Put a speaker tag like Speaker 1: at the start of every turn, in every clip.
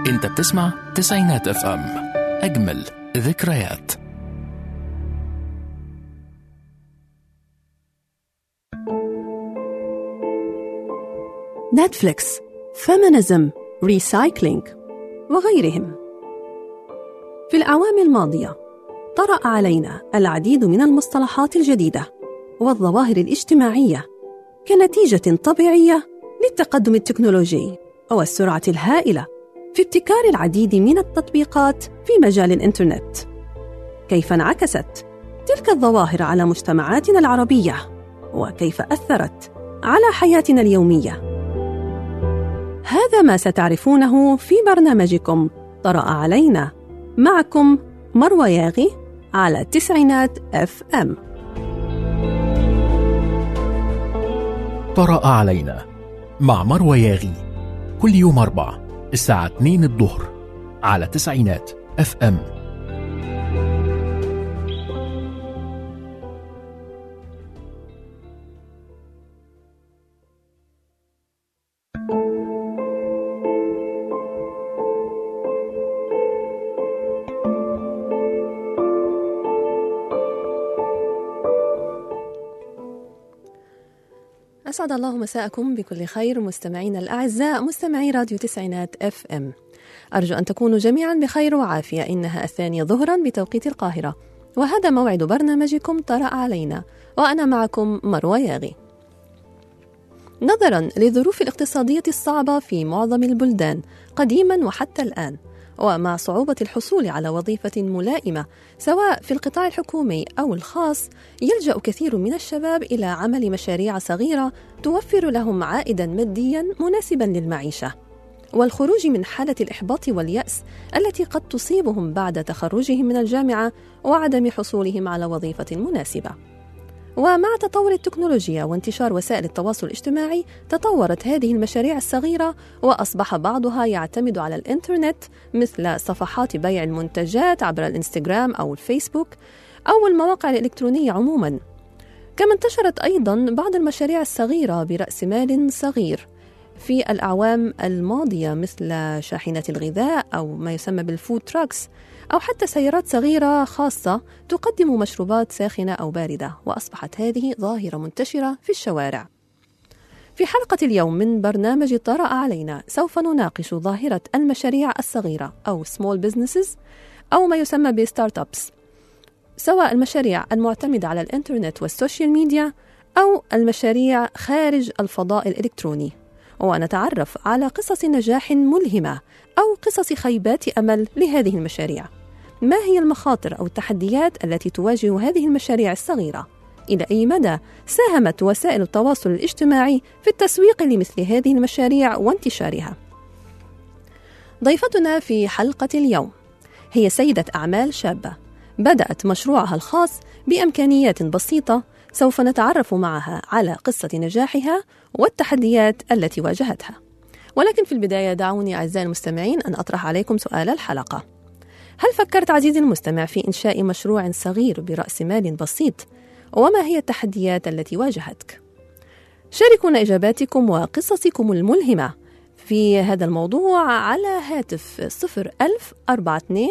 Speaker 1: انت بتسمع تسعينات اف ام اجمل ذكريات
Speaker 2: نتفليكس فيمينيزم ريسايكلينج وغيرهم في الأعوام الماضية طرأ علينا العديد من المصطلحات الجديدة والظواهر الاجتماعية كنتيجة طبيعية للتقدم التكنولوجي والسرعة الهائلة في ابتكار العديد من التطبيقات في مجال الإنترنت كيف انعكست تلك الظواهر على مجتمعاتنا العربية وكيف أثرت على حياتنا اليوميه هذا ما ستعرفونه في برنامجكم طرأ علينا معكم مروى ياغي على التسعينات اف ام
Speaker 1: طرأ علينا مع مروى ياغي كل يوم أربع الساعة 2 الظهر على تسعينات اف ام
Speaker 2: أسعد الله مساءكم بكل خير مستمعينا الأعزاء مستمعي راديو تسعينات اف ام أرجو أن تكونوا جميعا بخير وعافية إنها الثانية ظهرا بتوقيت القاهرة وهذا موعد برنامجكم طرأ علينا وأنا معكم مروى ياغي نظرا للظروف الاقتصادية الصعبة في معظم البلدان قديما وحتى الآن ومع صعوبة الحصول على وظيفة ملائمة سواء في القطاع الحكومي أو الخاص يلجأ كثير من الشباب إلى عمل مشاريع صغيرة توفر لهم عائدا ماديا مناسبا للمعيشة والخروج من حالة الإحباط واليأس التي قد تصيبهم بعد تخرجهم من الجامعة وعدم حصولهم على وظيفة مناسبة ومع تطور التكنولوجيا وانتشار وسائل التواصل الاجتماعي تطورت هذه المشاريع الصغيرة وأصبح بعضها يعتمد على الإنترنت مثل صفحات بيع المنتجات عبر الإنستغرام أو الفيسبوك أو المواقع الإلكترونية عموما كما انتشرت أيضا بعض المشاريع الصغيرة برأس مال صغير في الأعوام الماضية مثل شاحنات الغذاء أو ما يسمى بالفود تراكس أو حتى سيارات صغيرة خاصة تقدم مشروبات ساخنة أو باردة وأصبحت هذه ظاهرة منتشرة في الشوارع في حلقة اليوم من برنامج طرأ علينا سوف نناقش ظاهرة المشاريع الصغيرة أو small businesses أو ما يسمى بستارت أبس سواء المشاريع المعتمدة على الإنترنت والسوشيال ميديا أو المشاريع خارج الفضاء الإلكتروني ونتعرف على قصص نجاح ملهمة أو قصص خيبات أمل لهذه المشاريع ما هي المخاطر أو التحديات التي تواجه هذه المشاريع الصغيرة؟ إلى أي مدى ساهمت وسائل التواصل الاجتماعي في التسويق لمثل هذه المشاريع وانتشارها؟ ضيفتنا في حلقة اليوم هي سيدة أعمال شابة بدأت مشروعها الخاص بإمكانيات بسيطة سوف نتعرف معها على قصة نجاحها والتحديات التي واجهتها ولكن في البداية دعوني أعزائي المستمعين أن أطرح عليكم سؤال الحلقة هل فكرت عزيزي المستمع في إنشاء مشروع صغير برأس مال بسيط؟ وما هي التحديات التي واجهتك؟ شاركونا إجاباتكم وقصصكم الملهمة في هذا الموضوع على هاتف 01000 42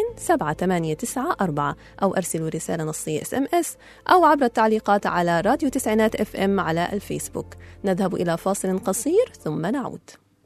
Speaker 2: 7894 أو أرسلوا رسالة نصية اس ام اس أو عبر التعليقات على راديو تسعينات اف ام على الفيسبوك نذهب إلى فاصل قصير ثم نعود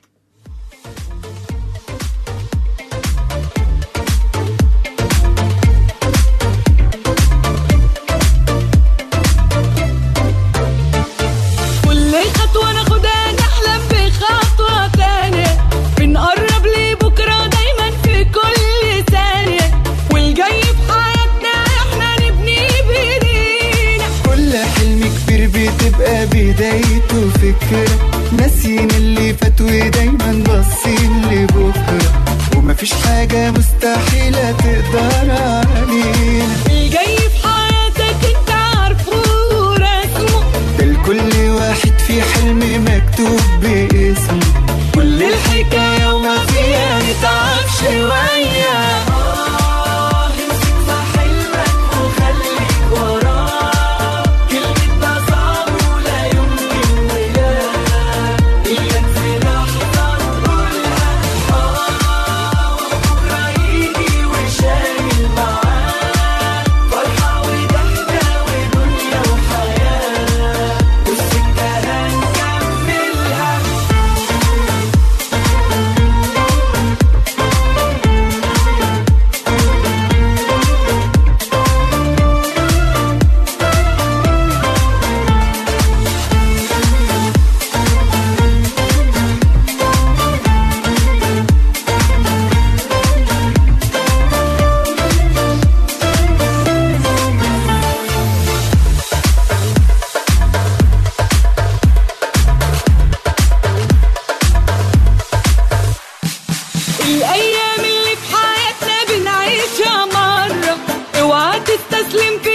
Speaker 3: كل خطوة ناخدها نحلم بخطوة تانية بنقرب لبكرة دايما في كل ثانية والجاي في حياتنا احنا نبني بايدينا
Speaker 4: كل حلم كبير بتبقى بدايته فكرة ناسيين اللي فات ودايما باصين لبكرة ومفيش حاجة مستحيلة تقدر علينا
Speaker 3: الجاي في حياتك انت عارفه ورسمه
Speaker 4: ده لكل واحد في حلم مكتوب باسمه كل الحكاية وما فيها نتعب شوية آه، امسك في حلمك وخليك وراه كلمة ده صعب ولا يمكن ولا إياك في لحظة تقولها آه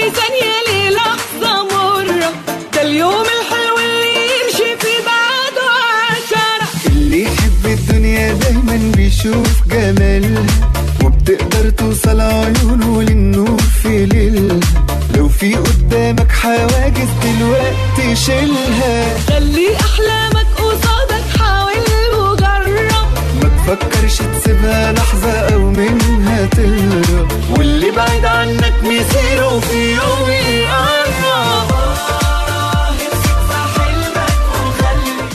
Speaker 3: ثانية للحظة مرة ده اليوم الحلو اللي يمشي في بعده عشرة
Speaker 4: اللي يحب الدنيا دايما بيشوف جمالها وبتقدر توصل عيونه للنور في ليلها لو في قدامك حواجز دلوقتي شيلها
Speaker 3: خلي أحلامك قصادك حاول وجرب
Speaker 4: ما تفكرش تسيبها لحظة أو منها تهرب واللي بعيد عنك مصيره في يوم يقرب امسك في حلمك وخليك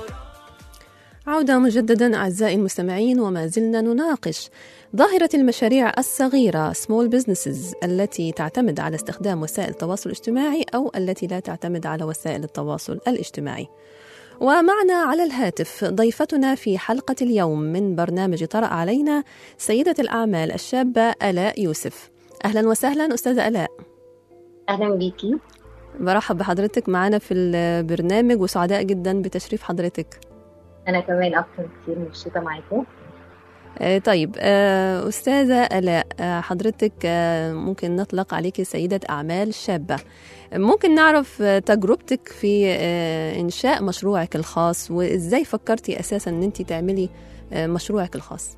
Speaker 2: عودة مجددا أعزائي المستمعين وما زلنا نناقش ظاهرة المشاريع الصغيرة small businesses التي تعتمد على استخدام وسائل التواصل الاجتماعي أو التي لا تعتمد على وسائل التواصل الاجتماعي ومعنا على الهاتف ضيفتنا في حلقة اليوم من برنامج طرأ علينا سيدة الأعمال الشابة آلاء يوسف أهلا وسهلا أستاذة آلاء
Speaker 5: اهلا بيكي
Speaker 2: برحب بحضرتك معنا في البرنامج وسعداء جدا بتشريف حضرتك
Speaker 5: انا كمان اكتر كتير مبسوطه معاكم
Speaker 2: آه، طيب آه، أستاذة آلاء آه، حضرتك آه، ممكن نطلق عليك سيدة أعمال شابة ممكن نعرف آه، تجربتك في آه، إنشاء مشروعك الخاص وإزاي فكرتي أساسا أن أنت تعملي آه، مشروعك الخاص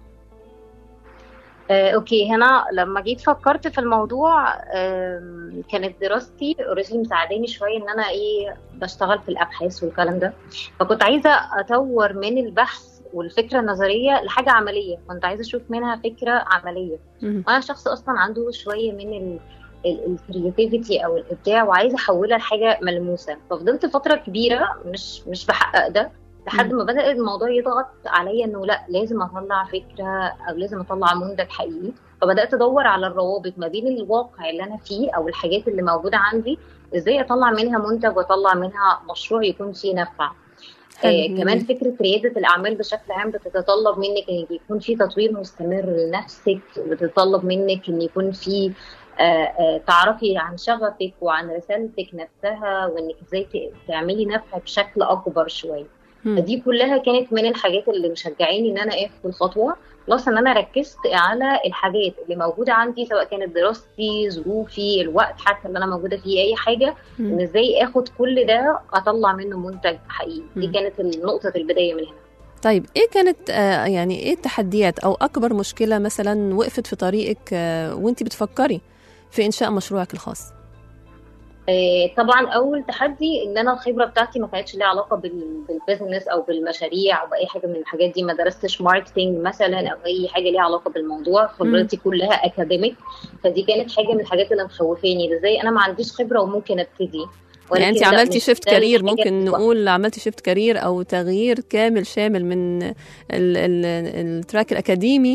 Speaker 5: آه، اوكي هنا لما جيت فكرت في الموضوع آم، كانت دراستي اوريجيني مساعداني شويه ان انا ايه بشتغل في الابحاث والكلام ده فكنت عايزه اطور من البحث والفكره النظريه لحاجه عمليه كنت عايزه اشوف منها فكره عمليه
Speaker 2: مهم.
Speaker 5: وانا شخص اصلا عنده شويه من الكرياتيفيتي او الابداع وعايزه احولها لحاجه ملموسه ففضلت فتره كبيره مش مش بحقق ده لحد ما بدا الموضوع يضغط عليا انه لا لازم اطلع فكره او لازم اطلع منتج حقيقي فبدات ادور على الروابط ما بين الواقع اللي انا فيه او الحاجات اللي موجوده عندي ازاي اطلع منها منتج واطلع منها مشروع يكون فيه نفع
Speaker 2: حلو،
Speaker 5: آه
Speaker 2: جميل.
Speaker 5: كمان فكره رياده الاعمال بشكل عام بتتطلب منك ان يكون في تطوير مستمر لنفسك بتتطلب منك ان يكون في آه آه تعرفي عن شغفك وعن رسالتك نفسها وانك ازاي ت- تعملي نفع بشكل اكبر شويه
Speaker 2: مم.
Speaker 5: فدي كلها كانت من الحاجات اللي مشجعاني ان انا اخد الخطوه بلس ان انا ركزت على الحاجات اللي موجوده عندي سواء كانت دراستي ظروفي الوقت حتى اللي انا موجوده فيه اي حاجه ان
Speaker 2: مم.
Speaker 5: ازاي اخد كل ده اطلع منه منتج حقيقي دي
Speaker 2: مم.
Speaker 5: كانت نقطه البدايه من هنا
Speaker 2: طيب إيه كانت آه، يعني إيه التحديات أو أكبر مشكلة مثلا وقفت في طريقك آه، وأنت بتفكري في إنشاء مشروعك الخاص
Speaker 5: آه، طبعا اول تحدي ان انا الخبره بتاعتي ما كانتش ليها علاقه بال- بالبيزنس او بالمشاريع او باي حاجه من الحاجات دي ما درستش ماركتنج مثلا او اي حاجه ليها علاقه بالموضوع خبرتي كلها اكاديميك فدي كانت حاجه من الحاجات اللي مخوفاني ازاي انا ما عنديش خبره وممكن ابتدي
Speaker 2: يعني انت
Speaker 5: ولكن لا،
Speaker 2: عملتي
Speaker 5: مش
Speaker 2: شيفت
Speaker 5: ده
Speaker 2: كارير
Speaker 5: الحاجة
Speaker 2: ممكن
Speaker 5: اللي
Speaker 2: نقول عملتي شيفت كارير او تغيير كامل شامل من ال- ال- التراك الاكاديمي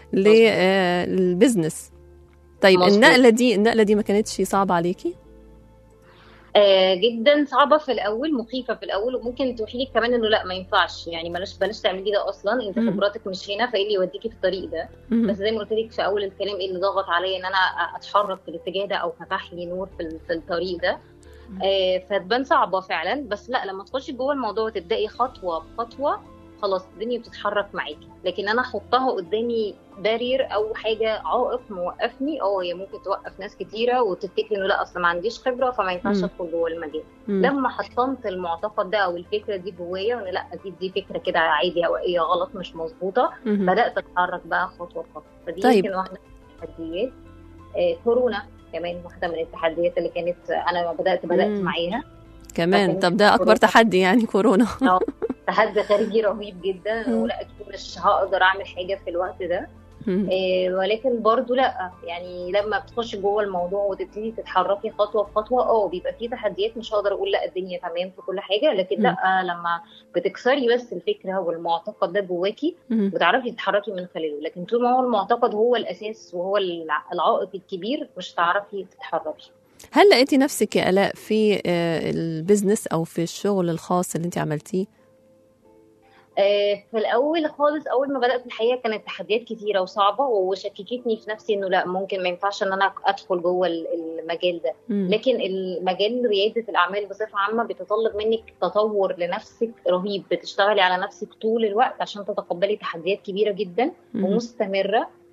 Speaker 2: للبزنس طيب
Speaker 5: مظبوط.
Speaker 2: النقله دي النقله دي ما كانتش صعبه عليكي
Speaker 5: آه جدا صعبه في الاول مخيفه في الاول وممكن توحي لك كمان انه لا ما ينفعش يعني بلاش بلاش تعملي ده اصلا انت
Speaker 2: مم.
Speaker 5: خبراتك مش هنا فايه اللي يوديكي في الطريق ده
Speaker 2: مهم.
Speaker 5: بس زي ما قلت لك في اول الكلام ايه اللي ضغط عليا ان انا اتحرك في الاتجاه ده او فتح لي نور في, ال- في الطريق ده آه فتبان صعبه فعلا بس لا لما تخشي جوه الموضوع وتبداي خطوه بخطوه خلاص الدنيا بتتحرك معاكي لكن انا احطها قدامي بارير او حاجه عائق موقفني اه هي ممكن توقف ناس كتيره وتفتكر انه لا اصل ما عنديش خبره فما ينفعش
Speaker 2: مم.
Speaker 5: ادخل جوه المجال
Speaker 2: مم.
Speaker 5: لما حطمت المعتقد ده او الفكره دي جوايا وان لا دي دي فكره كده عادي هوائيه غلط مش مظبوطه
Speaker 2: مهم.
Speaker 5: بدات اتحرك بقى خطوه بخطوه فدي
Speaker 2: طيب.
Speaker 5: يمكن واحده من التحديات آه، كورونا كمان واحده من التحديات اللي كانت انا بدات بدات
Speaker 2: مم.
Speaker 5: معاها
Speaker 2: كمان
Speaker 5: فكانت
Speaker 2: طب ده اكبر
Speaker 5: كورونا.
Speaker 2: تحدي يعني كورونا
Speaker 5: تحدي خارجي رهيب جدا
Speaker 2: مم.
Speaker 5: ولا اكيد مش هقدر اعمل حاجه في الوقت ده
Speaker 2: مم.
Speaker 5: آه، ولكن برضو لا يعني لما بتخش جوه الموضوع وتبتدي تتحركي خطوه بخطوه اه بيبقى في تحديات مش هقدر اقول لا الدنيا تمام في كل حاجه لكن
Speaker 2: مم.
Speaker 5: لا لما بتكسري بس الفكره والمعتقد ده جواكي
Speaker 2: مهم.
Speaker 5: بتعرفي تتحركي من خلاله لكن طول ما هو المعتقد هو الاساس وهو الع- العائق الكبير مش هتعرفي تتحركي
Speaker 2: هل لقيتي نفسك يا الاء في آه، البزنس او في الشغل الخاص اللي انت عملتيه
Speaker 5: آه، في الاول خالص اول ما بدات الحقيقه كانت تحديات كتيره وصعبه وشككتني في نفسي انه لا ممكن ما ينفعش ان انا ادخل جوه ال- المجال ده
Speaker 2: مم.
Speaker 5: لكن المجال رياده الاعمال بصفه عامه بيتطلب منك تطور لنفسك رهيب بتشتغلي على نفسك طول الوقت عشان تتقبلي تحديات كبيره جدا
Speaker 2: مهم.
Speaker 5: ومستمره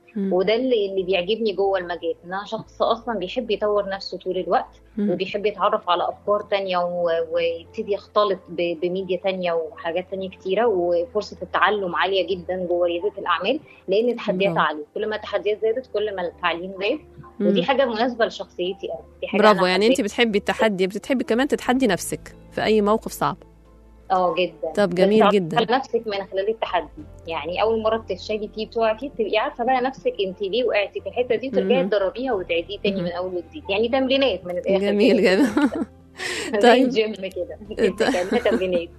Speaker 2: مم.
Speaker 5: وده اللي اللي بيعجبني جوه المجال ان انا شخص اصلا بيحب يطور نفسه طول الوقت
Speaker 2: مم.
Speaker 5: وبيحب يتعرف على افكار تانية و- ويبتدي يختلط ب- بميديا تانية وحاجات تانية كتيرة وفرصة التعلم عالية جدا جوه ريادة الاعمال لان التحديات
Speaker 2: برافو.
Speaker 5: عالية كل ما التحديات زادت كل ما التعليم زاد
Speaker 2: مم.
Speaker 5: ودي حاجة مناسبة لشخصيتي قوي دي حاجة
Speaker 2: برافو
Speaker 5: أنا
Speaker 2: يعني انت
Speaker 5: حبيت-
Speaker 2: بتحبي التحدي بتحبي كمان تتحدي نفسك في اي موقف صعب
Speaker 5: اه جدا
Speaker 2: طب
Speaker 5: بس
Speaker 2: جميل
Speaker 5: تعرفي
Speaker 2: جدا.
Speaker 5: على نفسك من خلال التحدي يعني اول مره بتفشلي فيه بتقعي فيه تبقي عارفه بقى نفسك انت ليه وقعتي في الحته دي وترجعي
Speaker 2: مم.
Speaker 5: تدربيها وتعيديه تاني
Speaker 2: مم.
Speaker 5: من اول وجديد يعني تمرينات من الاخر
Speaker 2: جميل
Speaker 5: كده.
Speaker 2: جدا
Speaker 5: زي
Speaker 2: طيب.
Speaker 5: الجيم كده كانها تمرينات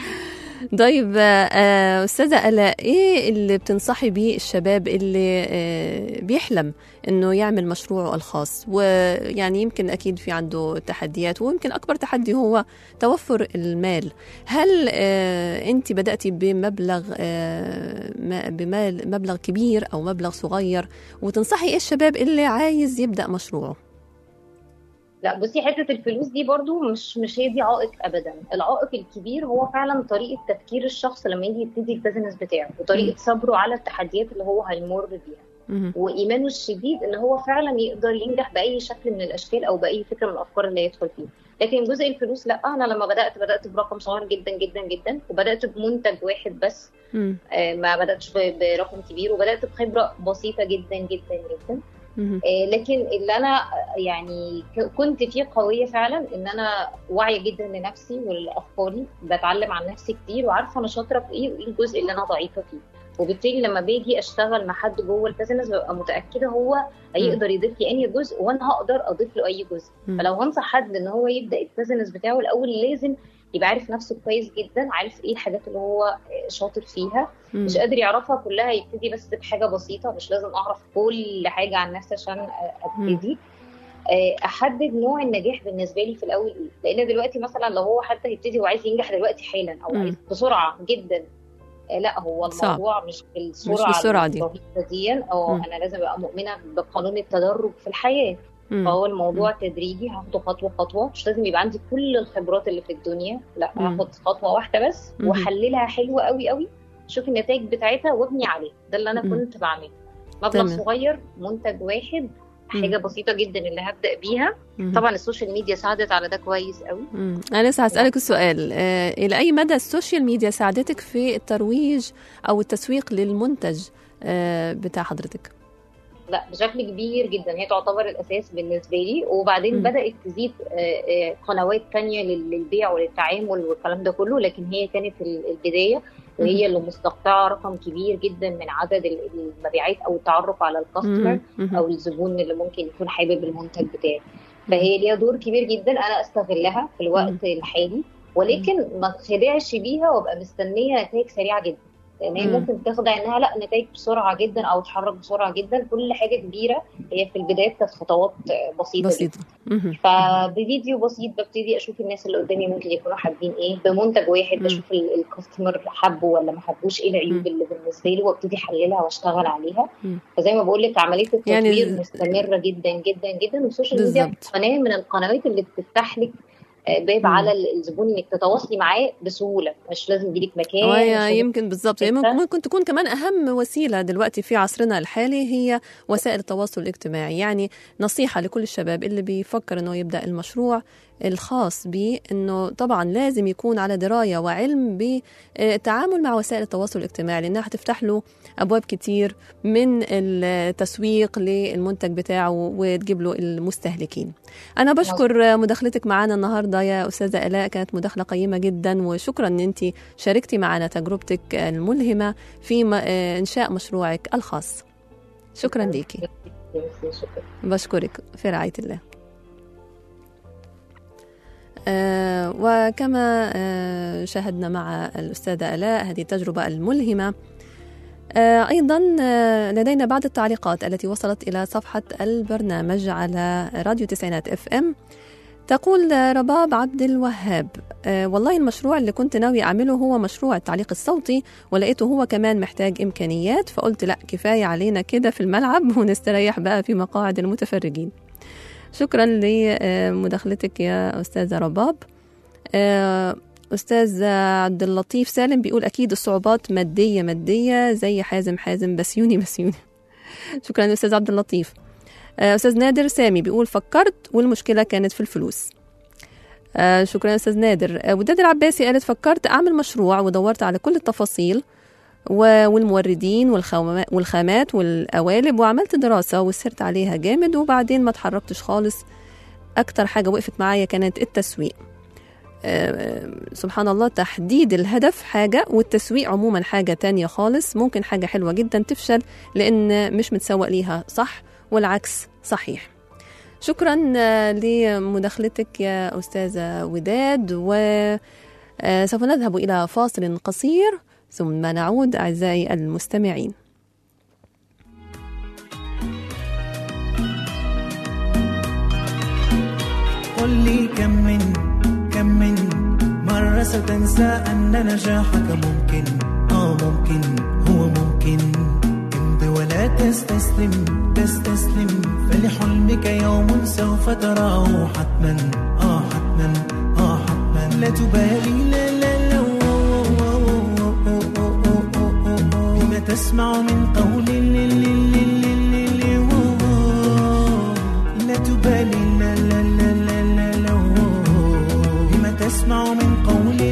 Speaker 2: طيب آه، أستاذة ألا إيه اللي بتنصحي بيه الشباب اللي آه، بيحلم إنه يعمل مشروعه الخاص ويعني يمكن أكيد في عنده تحديات ويمكن أكبر تحدي هو توفر المال هل آه، أنت بدأتي بمبلغ آه، ما- بمال مبلغ كبير أو مبلغ صغير وتنصحي إيه الشباب اللي عايز يبدأ مشروعه
Speaker 5: لا بصي حته الفلوس دي برضو مش مش هي دي عائق ابدا العائق الكبير هو فعلا طريقه تفكير الشخص لما يجي يبتدي البيزنس بتاعه وطريقه صبره على التحديات اللي هو هيمر بيها
Speaker 2: مهم.
Speaker 5: وايمانه الشديد ان هو فعلا يقدر ينجح باي شكل من الاشكال او باي فكره من الافكار اللي يدخل فيه لكن جزء الفلوس لا انا لما بدات بدات برقم صغير جدا جدا جدا وبدات بمنتج واحد بس
Speaker 2: مم.
Speaker 5: آه، ما بداتش ب- برقم كبير وبدات بخبره بسيطه جدا جدا جدا
Speaker 2: مهم.
Speaker 5: آه، لكن اللي انا آه، يعني ك- كنت فيه قويه فعلا ان انا واعيه جدا لنفسي ولافكاري بتعلم عن نفسي كتير وعارفه انا شاطره في ايه وايه الجزء اللي انا ضعيفه فيه وبالتالي لما باجي اشتغل مع حد جوه البيزنس ببقى متاكده هو هيقدر يضيف لي انهي جزء وانا هقدر اضيف له اي جزء
Speaker 2: مم.
Speaker 5: فلو هنصح حد ان هو يبدا البيزنس بتاعه الاول لازم يبقى عارف نفسه كويس جدا عارف ايه الحاجات اللي هو شاطر فيها
Speaker 2: مم.
Speaker 5: مش قادر يعرفها كلها يبتدي بس بحاجه بسيطه مش لازم اعرف كل حاجه عن نفسي عشان ابتدي آه، احدد نوع النجاح بالنسبه لي في الاول ايه لان دلوقتي مثلا لو هو حتى هيبتدي وعايز ينجح دلوقتي حالا او
Speaker 2: مم.
Speaker 5: عايز بسرعه جدا آه، لا هو
Speaker 2: صعب.
Speaker 5: الموضوع مش بالسرعه
Speaker 2: بالسرعة دي.
Speaker 5: الرهيبة دي او
Speaker 2: مم.
Speaker 5: انا لازم ابقى مؤمنه بقانون التدرج في الحياه
Speaker 2: مم.
Speaker 5: فهو الموضوع تدريجي هاخده خطوه خطوه مش لازم يبقى عندي كل الخبرات اللي في الدنيا لا
Speaker 2: مم.
Speaker 5: هاخد خطوه واحده بس
Speaker 2: مم.
Speaker 5: واحللها حلوه قوي قوي اشوف النتائج بتاعتها وابني عليه ده اللي انا
Speaker 2: مم.
Speaker 5: كنت بعمله مبلغ
Speaker 2: تمام.
Speaker 5: صغير منتج واحد
Speaker 2: مم.
Speaker 5: حاجه بسيطه جدا اللي هبدا بيها
Speaker 2: مم.
Speaker 5: طبعا السوشيال ميديا ساعدت على ده كويس قوي
Speaker 2: مم. أنا لسه هسألك السؤال آه، إلى أي مدى السوشيال ميديا ساعدتك في الترويج أو التسويق للمنتج آه، بتاع حضرتك؟
Speaker 5: لا بشكل كبير جدا هي تعتبر الاساس بالنسبه لي وبعدين
Speaker 2: مم.
Speaker 5: بدات تزيد آه، آه، قنوات تانية لل- للبيع وللتعامل والكلام ده كله لكن هي كانت ال- البدايه وهي اللي مستقطعه رقم كبير جدا من عدد ال- المبيعات او التعرف على الكاستمر
Speaker 2: مم. مم.
Speaker 5: او الزبون اللي ممكن يكون حابب المنتج بتاعي فهي ليها دور كبير جدا انا استغلها في الوقت الحالي ولكن ما اتخدعش بيها وابقى مستنيه نتائج سريعه جدا لان هي
Speaker 2: مم.
Speaker 5: ممكن تخدع انها لا نتائج بسرعه جدا او تتحرك بسرعه جدا كل حاجه كبيره هي في البدايه كانت خطوات بسيطه,
Speaker 2: بسيطة مم.
Speaker 5: فبفيديو بسيط ببتدي اشوف الناس اللي قدامي ممكن يكونوا حابين ايه بمنتج واحد
Speaker 2: مم.
Speaker 5: بشوف ال- الكاستمر حبه ولا ما حبوش ايه العيوب اللي بالنسبه له وابتدي احللها واشتغل عليها
Speaker 2: مم.
Speaker 5: فزي ما بقول لك عمليه التطوير
Speaker 2: يعني
Speaker 5: يعني
Speaker 2: ز-
Speaker 5: مستمره جدا جدا جدا والسوشيال ميديا
Speaker 2: بالظبط.
Speaker 5: قناه من القنوات اللي بتفتح لك آه، باب
Speaker 2: مم.
Speaker 5: على ال- الزبون انك تتواصلي معاه بسهوله مش لازم يجيلك مكان مش
Speaker 2: وهي
Speaker 5: لازم-
Speaker 2: يمكن بالضبط هي
Speaker 5: فكرة.
Speaker 2: ممكن ممكن تكون كمان أهم وسيلة دلوقتي في عصرنا الحالي هي وسائل التواصل الاجتماعي يعني نصيحة لكل الشباب اللي بيفكر إنه يبدأ المشروع الخاص به إنه طبعا لازم يكون على دراية وعلم بالتعامل مع وسائل التواصل الاجتماعي لأنها هتفتح له أبواب كتير من التسويق للمنتج بتاعه وتجيب له المستهلكين أنا بشكر مداخلتك معنا النهاردة يا أستاذة آلاء كانت مداخلة قيمة جدا وشكرا أن أنت شاركتي معنا تجربتك الملهمة في م- آه، إنشاء مشروعك الخاص شكرا ليكي
Speaker 5: شكرا
Speaker 2: بشكرك في رعاية الله آه وكما آه شاهدنا مع الأستاذة آلاء هذه التجربة الملهمة آه أيضا آه لدينا بعض التعليقات التي وصلت إلى صفحة البرنامج على راديو تسعينات اف ام تقول آه، رباب عبد الوهاب آه والله المشروع اللي كنت ناوي أعمله هو مشروع التعليق الصوتي ولقيته هو كمان محتاج إمكانيات فقلت لا كفاية علينا كده في الملعب ونستريح بقى في مقاعد المتفرجين شكرا لمداخلتك يا أستاذة رباب آه، أستاذ عبد اللطيف سالم بيقول أكيد الصعوبات مادية مادية زي حازم حازم بسيوني بسيوني شكرا أستاذ عبد اللطيف آه، أستاذ نادر سامي بيقول فكرت والمشكلة كانت في الفلوس آه، شكرا أستاذ نادر آه، وداد العباسي قالت فكرت أعمل مشروع ودورت على كل التفاصيل و- والموردين والخوما- والخامات والقوالب وعملت دراسة وسرت عليها جامد وبعدين ما اتحركتش خالص أكتر حاجة وقفت معايا كانت التسويق آه، سبحان الله تحديد الهدف حاجة والتسويق عموما حاجة تانية خالص ممكن حاجة حلوة جدا تفشل لأن مش متسوق ليها صح والعكس صحيح شكرا آه، لمداخلتك يا أستاذة وداد وسوف نذهب إلى فاصل قصير ثم نعود أعزائي المستمعين
Speaker 6: قل لي كم من كم من مرة ستنسى أن نجاحك ممكن آه ممكن هو ممكن امضي ولا تستسلم تستسلم فلحلمك يوم سوف تراه حتما آه حتما آه حتما لا تبالي لا لا لا بما تسمع من قول لا تبالي لا لا لا لا لا لا بما تسمع من قول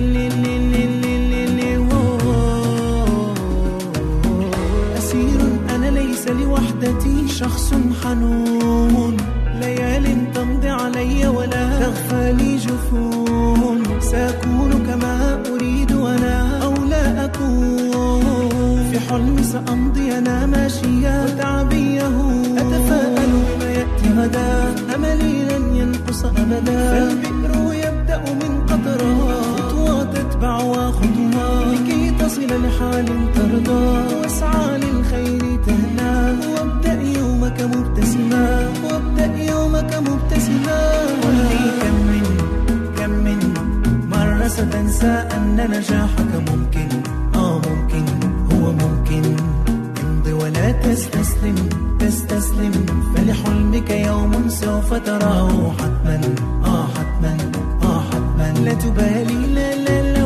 Speaker 6: أسير أنا ليس لوحدتي شخص حنون ليال تمضي علي ولا تغفى لي جفون سأكون كما أريد أنا أو لا أكون في حلمي سأمضي أنا ماشيا وتعبيه أتفائل بما يأتي غدا أملي لن ينقص أبدا فالبكر يبدأ من قطرة خطوة تتبع خطوة لكي تصل لحال ترضى واسعى للخير تهنى وابدأ يومك مبتسما وابدأ يومك مبتسما قل لي كم من كم من مرة ستنسى أن نجاحك ممكن آه ممكن هو ممكن امضي ولا تستسلم تستسلم فلحلمك يوم سوف تراه حتما آه حتما آه حتما لا تبالي لا لا لا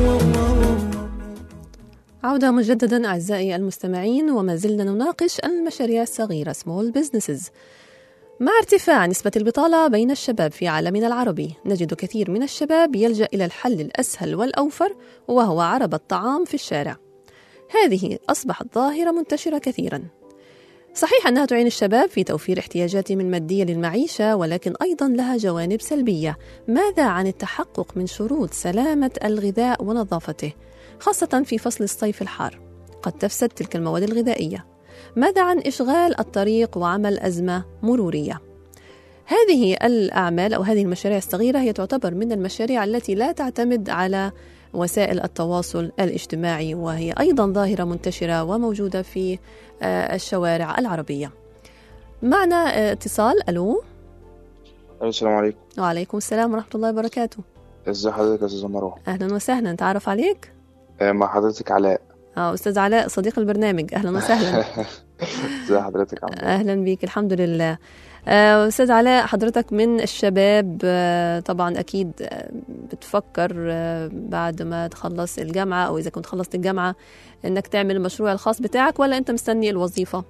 Speaker 2: عودة مجددا أعزائي المستمعين وما زلنا نناقش المشاريع الصغيرة small businesses مع ارتفاع نسبة البطالة بين الشباب في عالمنا العربي نجد كثير من الشباب يلجأ إلى الحل الأسهل والأوفر وهو عرب الطعام في الشارع هذه أصبحت ظاهرة منتشرة كثيرا صحيح أنها تعين الشباب في توفير احتياجاتهم المادية للمعيشة ولكن أيضا لها جوانب سلبية ماذا عن التحقق من شروط سلامة الغذاء ونظافته خاصة في فصل الصيف الحار قد تفسد تلك المواد الغذائية ماذا عن إشغال الطريق وعمل أزمة مرورية هذه الأعمال أو هذه المشاريع الصغيرة هي تعتبر من المشاريع التي لا تعتمد على وسائل التواصل الاجتماعي وهي أيضا ظاهرة منتشرة وموجودة في آه، الشوارع العربية معنا آه، اتصال ألو
Speaker 7: ألو، السلام عليكم
Speaker 2: وعليكم السلام ورحمة الله وبركاته
Speaker 7: ازي حضرتك يا استاذ مروه
Speaker 2: أهلا وسهلا تعرف عليك
Speaker 7: آه، مع حضرتك علاء
Speaker 2: آه، أستاذ علاء صديق البرنامج أهلا وسهلا
Speaker 7: ازي حضرتك عامل إيه؟
Speaker 2: أهلا بيك الحمد لله آه، أستاذ علاء حضرتك من الشباب آه، طبعا أكيد آه، بتفكر آه، بعد ما تخلص الجامعة أو إذا كنت خلصت الجامعة إنك تعمل المشروع الخاص بتاعك ولا أنت مستني الوظيفة؟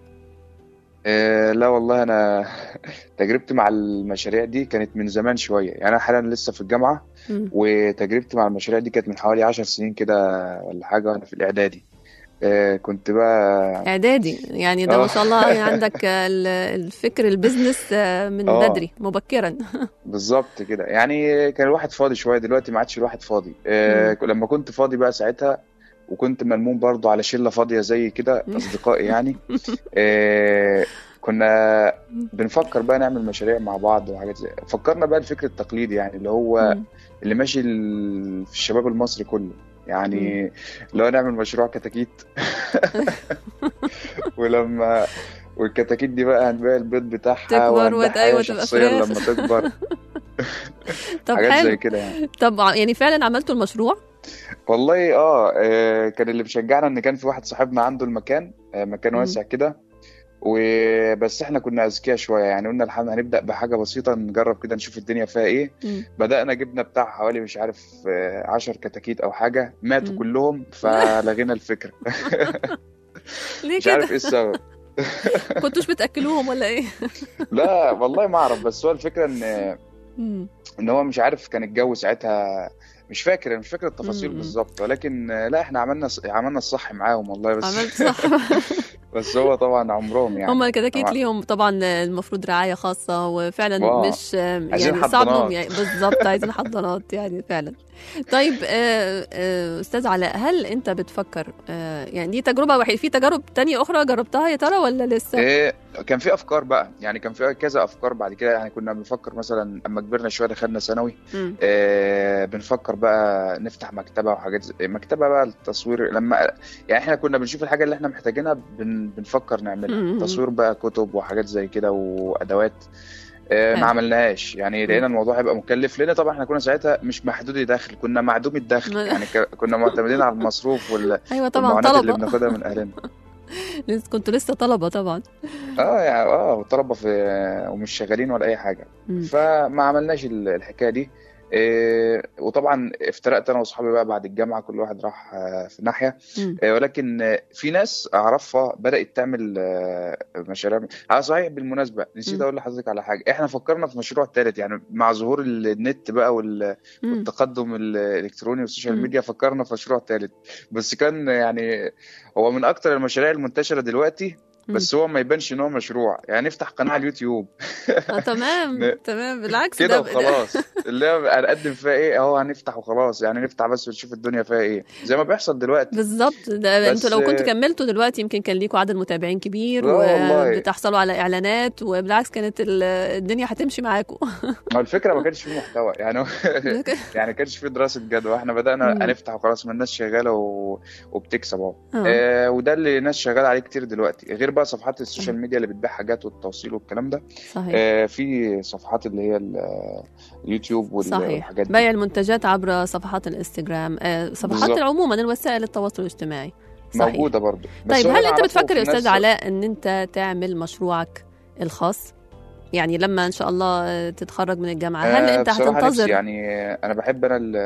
Speaker 7: آه، لا والله انا تجربتي مع المشاريع دي كانت من زمان شويه يعني انا حاليا لسه في الجامعه
Speaker 2: مم.
Speaker 7: وتجربتي مع المشاريع دي كانت من حوالي عشر سنين كده ولا حاجه وانا في الاعدادي آه، كنت بقى
Speaker 2: إعدادي يعني ده ما
Speaker 7: آه.
Speaker 2: شاء الله يعني عندك آه، ال- الفكر البزنس آه، من
Speaker 7: آه.
Speaker 2: بدري مبكرا
Speaker 7: بالظبط كده يعني كان الواحد فاضي شويه دلوقتي ما عادش الواحد فاضي آه، لما كنت فاضي بقى ساعتها وكنت ملموم برضو على شله فاضيه زي كده اصدقائي يعني آه، كنا بنفكر بقى نعمل مشاريع مع بعض وحاجات زي فكرنا بقى الفكر التقليدي يعني اللي هو
Speaker 2: مم.
Speaker 7: اللي ماشي ال- في الشباب المصري كله يعني لو نعمل مشروع كتاكيت ولما والكتاكيت دي بقى هنبيع البيض بتاعها
Speaker 2: تكبر وت-
Speaker 7: وهنبيعها
Speaker 2: أيوة
Speaker 7: هي
Speaker 2: تبقى
Speaker 7: شخصيا
Speaker 2: فراخ.
Speaker 7: لما تكبر
Speaker 2: طب
Speaker 7: حاجات زي
Speaker 2: حلو
Speaker 7: كده يعني
Speaker 2: طب ع- يعني فعلا عملتوا المشروع؟
Speaker 7: والله اه آه، كان اللي مشجعنا ان كان في واحد صاحبنا عنده المكان آه، مكان
Speaker 2: مم.
Speaker 7: واسع كده وبس احنا كنا اذكياء شويه يعني قلنا الحمد هنبدا بحاجه بسيطه نجرب كده نشوف الدنيا فيها ايه
Speaker 2: مم.
Speaker 7: بدانا جبنا بتاع حوالي مش عارف آه، عشر كتاكيت او حاجه ماتوا
Speaker 2: مم.
Speaker 7: كلهم فلغينا الفكره
Speaker 2: ليه
Speaker 7: مش عارف
Speaker 2: كده؟
Speaker 7: ايه السبب
Speaker 2: كنتوش بتاكلوهم ولا ايه
Speaker 7: لا والله ما اعرف بس هو الفكره ان
Speaker 2: مم.
Speaker 7: ان هو مش عارف كان الجو ساعتها مش فاكر مش فاكر التفاصيل
Speaker 2: مم.
Speaker 7: بالظبط ولكن آه، لا احنا عملنا عملنا الصح معاهم والله بس
Speaker 2: عملت صح
Speaker 7: بس هو طبعا عمرهم يعني
Speaker 2: هم الكتاكيت
Speaker 7: طبعاً.
Speaker 2: ليهم طبعا المفروض رعايه خاصه وفعلا
Speaker 7: واو.
Speaker 2: مش يعني
Speaker 7: عايزين
Speaker 2: صعب انهم
Speaker 7: حضانات.
Speaker 2: يعني بالظبط عايزين حضانات يعني فعلا طيب آه، آه، استاذ علاء هل انت بتفكر آه، يعني دي تجربه وحيده في تجارب تانية اخرى جربتها يا ترى ولا لسه؟
Speaker 7: إيه كان في افكار بقى يعني كان في كذا افكار بعد كده يعني كنا بنفكر مثلا اما كبرنا شويه دخلنا ثانوي
Speaker 2: مم.
Speaker 7: آه بنفكر بقى نفتح مكتبه وحاجات زي مكتبه بقى التصوير لما يعني احنا كنا بنشوف الحاجه اللي احنا محتاجينها بن بنفكر
Speaker 2: مم.
Speaker 7: نعملها تصوير بقى كتب وحاجات زي كده وادوات آه
Speaker 2: حلو.
Speaker 7: ما عملناهاش يعني لقينا الموضوع هيبقى مكلف لنا طبعا احنا كنا ساعتها مش محدودي دخل كنا معدوم الدخل
Speaker 2: ما-
Speaker 7: يعني ك- كنا معتمدين على المصروف وال-
Speaker 2: ايوه طبعا
Speaker 7: والمعونات اللي
Speaker 2: طلبه
Speaker 7: بناخدها من اهلنا
Speaker 2: لسه- كنتوا لسه طلبه طبعا
Speaker 7: اه يعني اه طلبه في ومش شغالين ولا اي حاجه
Speaker 2: مم.
Speaker 7: فما عملناش ال- الحكايه دي إيه وطبعا افترقت انا واصحابي بقى بعد الجامعه كل واحد راح آه، في ناحيه
Speaker 2: مم.
Speaker 7: إيه ولكن آه، في ناس اعرفها بدات تعمل آه، مشاريع اه صحيح بالمناسبه نسيت
Speaker 2: مم.
Speaker 7: اقول لحضرتك على حاجه احنا فكرنا في مشروع ثالث يعني مع ظهور النت بقى وال-
Speaker 2: مم.
Speaker 7: والتقدم الالكتروني والسوشيال
Speaker 2: مم.
Speaker 7: ميديا فكرنا في مشروع ثالث بس كان يعني هو من اكتر المشاريع المنتشره دلوقتي بس هو ما يبانش ان هو مشروع يعني نفتح قناه على اليوتيوب
Speaker 2: آه تمام
Speaker 7: ن-
Speaker 2: تمام بالعكس
Speaker 7: كده
Speaker 2: ده
Speaker 7: وخلاص اللي هو هنقدم فيها ايه اهو هنفتح وخلاص يعني نفتح بس ونشوف الدنيا فيها ايه زي ما بيحصل دلوقتي
Speaker 2: بالظبط ده
Speaker 7: بس-
Speaker 2: انتوا لو كنتوا كملتوا دلوقتي يمكن كان ليكوا عدد متابعين كبير
Speaker 7: لا والله.
Speaker 2: وبتحصلوا على اعلانات وبالعكس كانت ال- الدنيا هتمشي معاكم
Speaker 7: ما الفكره ما كانش فيه محتوى يعني يعني ما كانش فيه دراسه جدوى احنا بدانا
Speaker 2: مم.
Speaker 7: هنفتح وخلاص ما الناس شغاله و... وبتكسب اهو
Speaker 2: آه.
Speaker 7: آه وده اللي الناس شغاله عليه كتير دلوقتي غير بقى صفحات السوشيال ميديا اللي بتبيع حاجات والتوصيل والكلام ده
Speaker 2: صحيح
Speaker 7: آه في صفحات اللي هي ال- اليوتيوب وال-
Speaker 2: صحيح
Speaker 7: والحاجات دي
Speaker 2: بيع المنتجات عبر صفحات الانستغرام آه، صفحات
Speaker 7: بالظبط.
Speaker 2: عموما الوسائل التواصل الاجتماعي صحيح.
Speaker 7: موجوده برضو بس
Speaker 2: طيب
Speaker 7: هو
Speaker 2: هل
Speaker 7: أنا
Speaker 2: انت
Speaker 7: أعرفه
Speaker 2: بتفكر يا
Speaker 7: في
Speaker 2: استاذ
Speaker 7: ناس-
Speaker 2: علاء ان انت تعمل مشروعك الخاص يعني لما ان شاء الله آه، تتخرج من الجامعه هل
Speaker 7: آه،
Speaker 2: انت
Speaker 7: بصراحة نفسي
Speaker 2: هتنتظر
Speaker 7: يعني آه، انا بحب انا ال-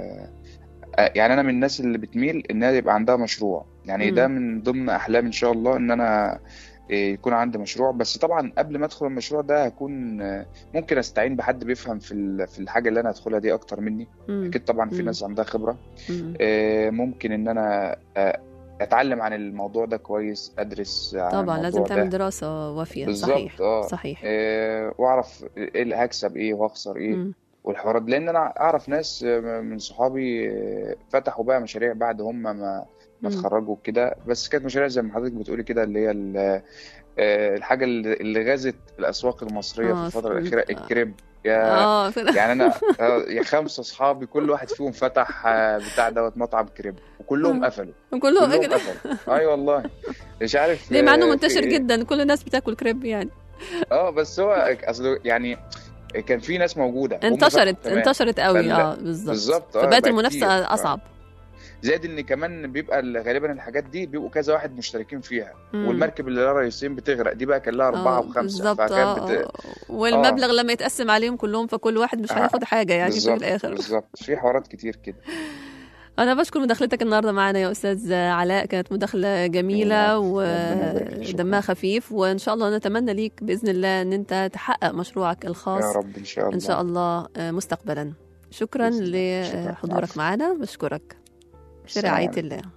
Speaker 7: آه، يعني انا من الناس اللي بتميل انها يبقى عندها مشروع يعني
Speaker 2: مم.
Speaker 7: ده من ضمن احلامي ان شاء الله ان انا آه، يكون عندي مشروع بس طبعا قبل ما ادخل المشروع ده هكون آه، ممكن استعين بحد بيفهم في ال- في الحاجه اللي انا هدخلها دي اكتر مني
Speaker 2: مم.
Speaker 7: اكيد طبعا في
Speaker 2: مم.
Speaker 7: ناس عندها خبره
Speaker 2: مم.
Speaker 7: آه، ممكن ان انا آه، اتعلم عن الموضوع ده كويس ادرس عن
Speaker 2: طبعا لازم
Speaker 7: الموضوع
Speaker 2: تعمل
Speaker 7: ده
Speaker 2: دراسه وافيه
Speaker 7: بالظبط
Speaker 2: صحيح
Speaker 7: اه
Speaker 2: صحيح
Speaker 7: آه، واعرف ايه اللي هكسب ايه وهخسر ايه
Speaker 2: مم.
Speaker 7: والحوارات دي. لان انا اعرف ناس من صحابي فتحوا بقى مشاريع بعد هم ما ما
Speaker 2: مم.
Speaker 7: اتخرجوا كده بس كانت مشاريع زي ما حضرتك بتقولي كده اللي هي ال- آه، الحاجه اللي اللي غزت الاسواق المصريه في
Speaker 2: آه،
Speaker 7: الفتره
Speaker 2: فهمت.
Speaker 7: الاخيره الكريب يا
Speaker 2: اه فعلا.
Speaker 7: يعني انا آه، يا خمسه اصحابي كل واحد فيهم فتح آه، بتاع دوت مطعم كريب وكلهم
Speaker 2: آه.
Speaker 7: قفلوا
Speaker 2: كلهم
Speaker 7: كلهم
Speaker 2: كده
Speaker 7: قفلوا اي والله مش عارف
Speaker 2: ليه مع انه
Speaker 7: آه، في
Speaker 2: منتشر
Speaker 7: إيه.
Speaker 2: جدا كل الناس بتاكل كريب يعني
Speaker 7: اه بس هو اصله يعني كان في ناس موجوده هم فتحوا
Speaker 2: انتشرت
Speaker 7: كمان.
Speaker 2: انتشرت قوي
Speaker 7: فال-
Speaker 2: اه بالظبط
Speaker 7: بالظبط، آه،
Speaker 2: فبقت
Speaker 7: بقى
Speaker 2: المنافسه
Speaker 7: كتير. ف-
Speaker 2: اصعب
Speaker 7: زائد ان كمان بيبقى ال- غالبا الحاجات دي بيبقوا كذا واحد مشتركين فيها
Speaker 2: مم.
Speaker 7: والمركب اللي لها رئيسين بتغرق دي بقى كان لها اربعه
Speaker 2: آه،
Speaker 7: وخمسه
Speaker 2: بالظبط
Speaker 7: فكانت
Speaker 2: آه،
Speaker 7: بت...
Speaker 2: آه. والمبلغ لما يتقسم عليهم كلهم فكل واحد مش
Speaker 7: آه،
Speaker 2: هياخد حاجه يعني في
Speaker 7: بالظبط
Speaker 2: الاخر
Speaker 7: بالظبط في حوارات كتير كده
Speaker 2: انا بشكر مداخلتك النهارده معنا يا استاذ علاء كانت مداخله جميله
Speaker 7: ربنا يبارك فيك. شكراً.
Speaker 2: ودمها خفيف وان شاء الله نتمنى ليك باذن الله ان انت تحقق مشروعك الخاص
Speaker 7: يا رب ان شاء الله
Speaker 2: ان شاء الله آه، مستقبلا شكرا
Speaker 7: بإذن الله. شكراً.
Speaker 2: لحضورك
Speaker 7: عفواً.
Speaker 2: معنا بشكرك في
Speaker 7: السلام
Speaker 2: رعايه
Speaker 7: عليكم.
Speaker 2: الله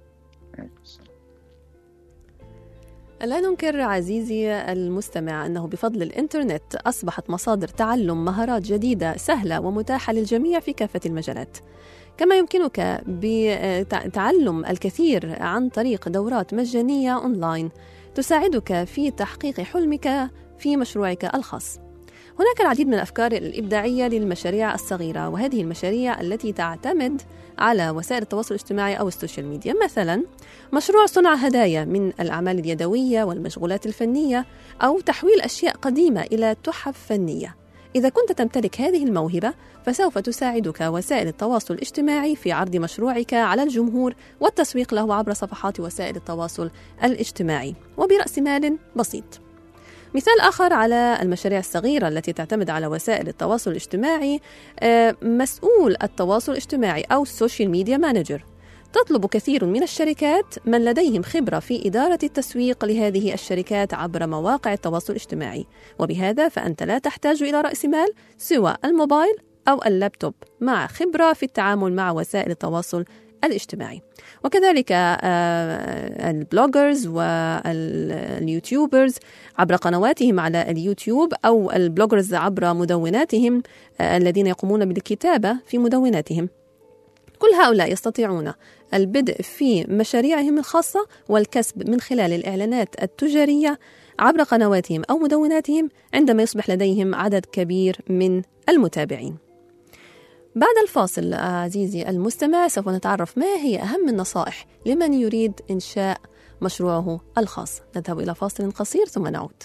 Speaker 2: لا ننكر عزيزي المستمع أنه بفضل الإنترنت أصبحت مصادر تعلم مهارات جديدة سهلة ومتاحة للجميع في كافة المجالات كما يمكنك بتعلم الكثير عن طريق دورات مجانية أونلاين تساعدك في تحقيق حلمك في مشروعك الخاص هناك العديد من الأفكار الإبداعية للمشاريع الصغيرة وهذه المشاريع التي تعتمد على وسائل التواصل الاجتماعي أو السوشيال ميديا مثلا مشروع صنع هدايا من الأعمال اليدوية والمشغولات الفنية أو تحويل أشياء قديمة إلى تحف فنية إذا كنت تمتلك هذه الموهبة فسوف تساعدك وسائل التواصل الاجتماعي في عرض مشروعك على الجمهور والتسويق له عبر صفحات وسائل التواصل الاجتماعي وبرأس مال بسيط مثال آخر على المشاريع الصغيرة التي تعتمد على وسائل التواصل الاجتماعي آه، مسؤول التواصل الاجتماعي أو السوشيال ميديا مانجر تطلب كثير من الشركات من لديهم خبرة في إدارة التسويق لهذه الشركات عبر مواقع التواصل الاجتماعي وبهذا فأنت لا تحتاج إلى رأس مال سوى الموبايل أو اللابتوب مع خبرة في التعامل مع وسائل التواصل الاجتماعي وكذلك آه، البلوجرز واليوتيوبرز عبر قنواتهم على اليوتيوب أو البلوجرز عبر مدوناتهم آه، الذين يقومون بالكتابة في مدوناتهم كل هؤلاء يستطيعون البدء في مشاريعهم الخاصة والكسب من خلال الإعلانات التجارية عبر قنواتهم أو مدوناتهم عندما يصبح لديهم عدد كبير من المتابعين. بعد الفاصل عزيزي المستمع سوف نتعرف ما هي أهم النصائح لمن يريد إنشاء مشروعه الخاص. نذهب إلى فاصل قصير ثم نعود.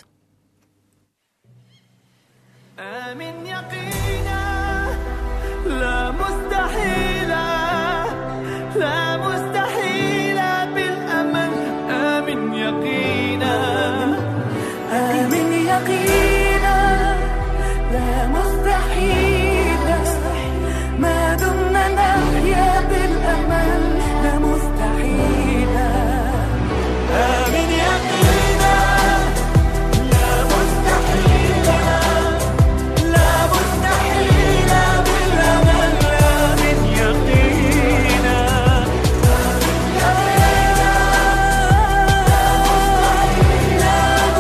Speaker 6: آمن يقينا لا مستحيلا لا مستحيلا بالأمل آمن يقينا آمن يقينا لا مستحيلا ما دمنا نحيا بالأمل لا مستحيلا آمن يقينا لا مستحيلا لا مستحيل بالأمل آمن يقينا لا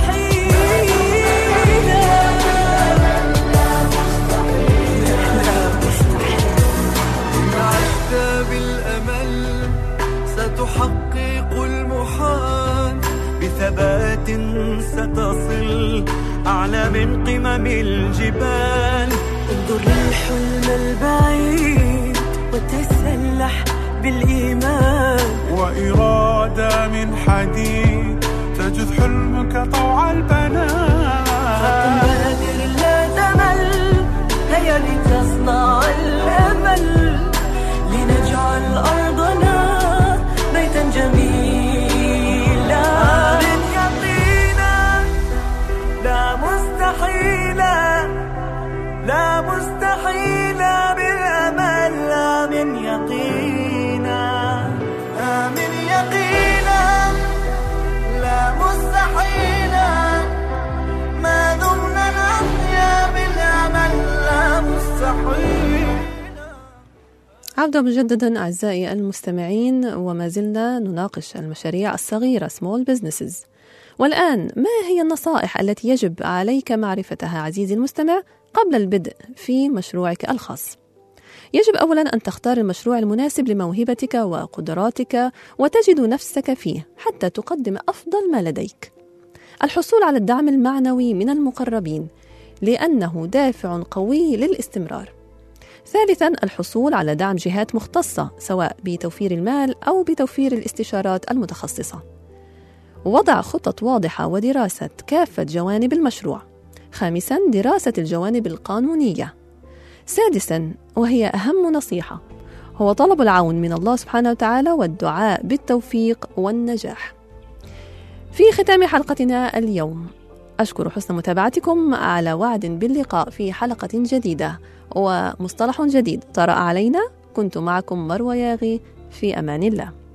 Speaker 4: عشت بالأمل ستحقق المحال
Speaker 6: بثبات ستصل أعلى من قمم الجبال انظر للحلم البعيد وتسلح بالإيمان وإرادة من حديد تجد حلمك طوع البنات بادر لا تمل هيا لتصنع الأمل لنجعل أرضنا بيتا جميلا من يقينا لا مستحيلا لا مستحيلا بالأمل لا من يقينا آمن يقينا لا مستحيلا ما دمنا نحيا بالأمل لا مستحيل
Speaker 2: عودة مجددا أعزائي المستمعين وما زلنا نناقش المشاريع الصغيرة small businesses والآن ما هي النصائح التي يجب عليك معرفتها عزيزي المستمع قبل البدء في مشروعك الخاص يجب أولا أن تختار المشروع المناسب لموهبتك وقدراتك وتجد نفسك فيه حتى تقدم أفضل ما لديك الحصول على الدعم المعنوي من المقربين لأنه دافع قوي للاستمرار ثالثا الحصول على دعم جهات مختصة سواء بتوفير المال أو بتوفير الاستشارات المتخصصة وضع خطط واضحة ودراسة كافة جوانب المشروع خامسا دراسة الجوانب القانونية سادسا وهي أهم نصيحة هو طلب العون من الله سبحانه وتعالى والدعاء بالتوفيق والنجاح في ختام حلقتنا اليوم أشكر حسن متابعتكم على وعد باللقاء في حلقة جديدة ومصطلح جديد طرأ علينا كنت معكم مروى ياغي في أمان الله